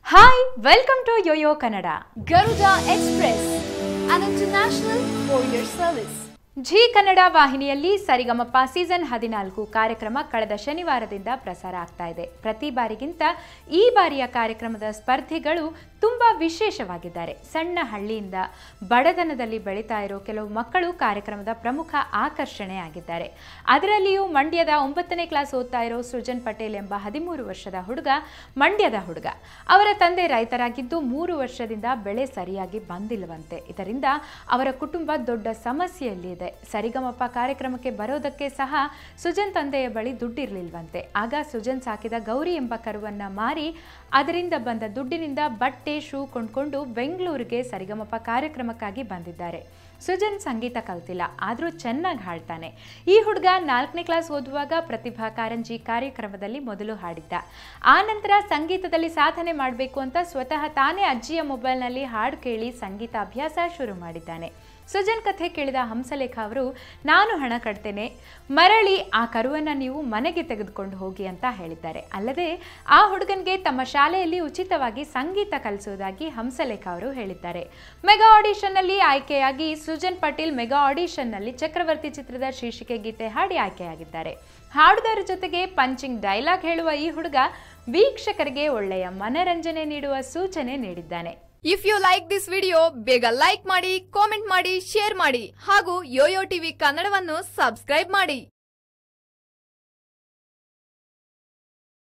Hi welcome to yoyo Kannada Garuda Express, an international courier service. Zee Kannada ವಾಹಿನಿಯಲ್ಲಿ Sarigamapa season ಹದಿನಾಲ್ಕು ಕಾರ್ಯಕ್ರಮ ಕಳೆದ ಶನಿವಾರದಿಂದ ಪ್ರಸಾರ ಆಗ್ತಾ ಇದೆ ಪ್ರತಿ ಬಾರಿಗಿಂತ ಈ ಬಾರಿಯ ಕಾರ್ಯಕ್ರಮದ ಸ್ಪರ್ಧಿಗಳು ತುಂಬಾ ವಿಶೇಷವಾಗಿದ್ದಾರೆ ಸಣ್ಣ ಹಳ್ಳಿಯಿಂದ ಬಡತನದಲ್ಲಿ ಬೆಳೀತಾ ಇರೋ ಕೆಲವು ಮಕ್ಕಳು ಕಾರ್ಯಕ್ರಮದ ಪ್ರಮುಖ ಆಕರ್ಷಣೆ ಆಗಿದ್ದಾರೆ ಅದರಲ್ಲಿಯೂ ಮಂಡ್ಯದ ಒಂಬತ್ತನೇ ಕ್ಲಾಸ್ ಓದ್ತಾ ಇರೋ ಸೃಜನ್ ಪಟೇಲ್ ಎಂಬ ಹದಿಮೂರು ವರ್ಷದ ಹುಡುಗ ಮಂಡ್ಯದ ಹುಡುಗ ಅವರ ತಂದೆ ರೈತರಾಗಿದ್ದು ಮೂರು ವರ್ಷದಿಂದ ಬೆಳೆ ಸರಿಯಾಗಿ ಬಂದಿಲ್ಲವಂತೆ ಇದರಿಂದ ಅವರ ಕುಟುಂಬ ದೊಡ್ಡ ಸಮಸ್ಯೆಯಲ್ಲಿದೆ ಸರಿಗಮಪ ಕಾರ್ಯಕ್ರಮಕ್ಕೆ ಬರೋದಕ್ಕೆ ಸಹ ಸುಜನ್ ತಂದೆಯ ಬಳಿ ದುಡ್ಡಿರ್ಲಿಲ್ವಂತೆ ಆಗ ಸುಜನ್ ಸಾಕಿದ ಗೌರಿ ಎಂಬ ಕರುವನ್ನ ಮಾರಿ ಅದರಿಂದ ಬಂದ ದುಡ್ಡಿನಿಂದ ಬಟ್ಟೆ ಶೂ ಕೊಂಡ್ಕೊಂಡು ಬೆಂಗಳೂರಿಗೆ ಸರಿಗಮಪ ಕಾರ್ಯಕ್ರಮಕ್ಕಾಗಿ ಬಂದಿದ್ದಾರೆ ಸುಜನ್ ಸಂಗೀತ ಕಲ್ತಿಲ್ಲ ಆದರೂ ಚೆನ್ನಾಗಿ ಹಾಡ್ತಾನೆ ಈ ಹುಡುಗ ನಾಲ್ಕನೇ ಕ್ಲಾಸ್ ಓದುವಾಗ ಪ್ರತಿಭಾ ಕಾರಂಜಿ ಕಾರ್ಯಕ್ರಮದಲ್ಲಿ ಮೊದಲು ಹಾಡಿದ್ದ ಆ ನಂತರ ಸಂಗೀತದಲ್ಲಿ ಸಾಧನೆ ಮಾಡಬೇಕು ಅಂತ ಸ್ವತಃ ತಾನೇ ಅಜ್ಜಿಯ ಮೊಬೈಲ್ನಲ್ಲಿ ಹಾಡು ಕೇಳಿ ಸಂಗೀತ ಅಭ್ಯಾಸ ಶುರು ಮಾಡಿದ್ದಾನೆ ಸುಜನ್ ಕಥೆ ಕೇಳಿದ ಹಂಸಲೇಖ ಅವರು ನಾನು ಹಣ ಕಟ್ತೇನೆ ಮರಳಿ ಆ ಕರುವನ್ನು ನೀವು ಮನೆಗೆ ತೆಗೆದುಕೊಂಡು ಹೋಗಿ ಅಂತ ಹೇಳಿದ್ದಾರೆ ಅಲ್ಲದೆ ಆ ಹುಡುಗನಿಗೆ ತಮ್ಮ ಶಾಲೆಯಲ್ಲಿ ಉಚಿತವಾಗಿ ಸಂಗೀತ ಕಲಿಸುವುದಾಗಿ ಹಂಸಲೇಖ ಅವರು ಹೇಳಿದ್ದಾರೆ ಮೆಗಾ ಆಡಿಷನ್ನಲ್ಲಿ ಆಯ್ಕೆಯಾಗಿ ಸುಜನ್ ಪಟೇಲ್ ಮೆಗಾ ಆಡಿಷನ್ನಲ್ಲಿ ಚಕ್ರವರ್ತಿ ಚಿತ್ರದ ಶೀರ್ಷಿಕೆ ಗೀತೆ ಹಾಡಿ ಆಯ್ಕೆಯಾಗಿದ್ದಾರೆ ಹಾಡುಗಾರ ಜೊತೆಗೆ ಪಂಚಿಂಗ್ ಡೈಲಾಗ್ ಹೇಳುವ ಈ ಹುಡುಗ ವೀಕ್ಷಕರಿಗೆ ಒಳ್ಳೆಯ ಮನರಂಜನೆ ನೀಡುವ ಸೂಚನೆ ನೀಡಿದ್ದಾನೆ if you like this video ಬೇಗ ಲೈಕ್ ಮಾಡಿ ಕಾಮೆಂಟ್ ಮಾಡಿ ಶೇರ್ ಮಾಡಿ ಹಾಗೂ ಯೋಯೋ ಟಿವಿ ಕನ್ನಡವನ್ನು ಸಬ್ಸ್ಕ್ರೈಬ್ ಮಾಡಿ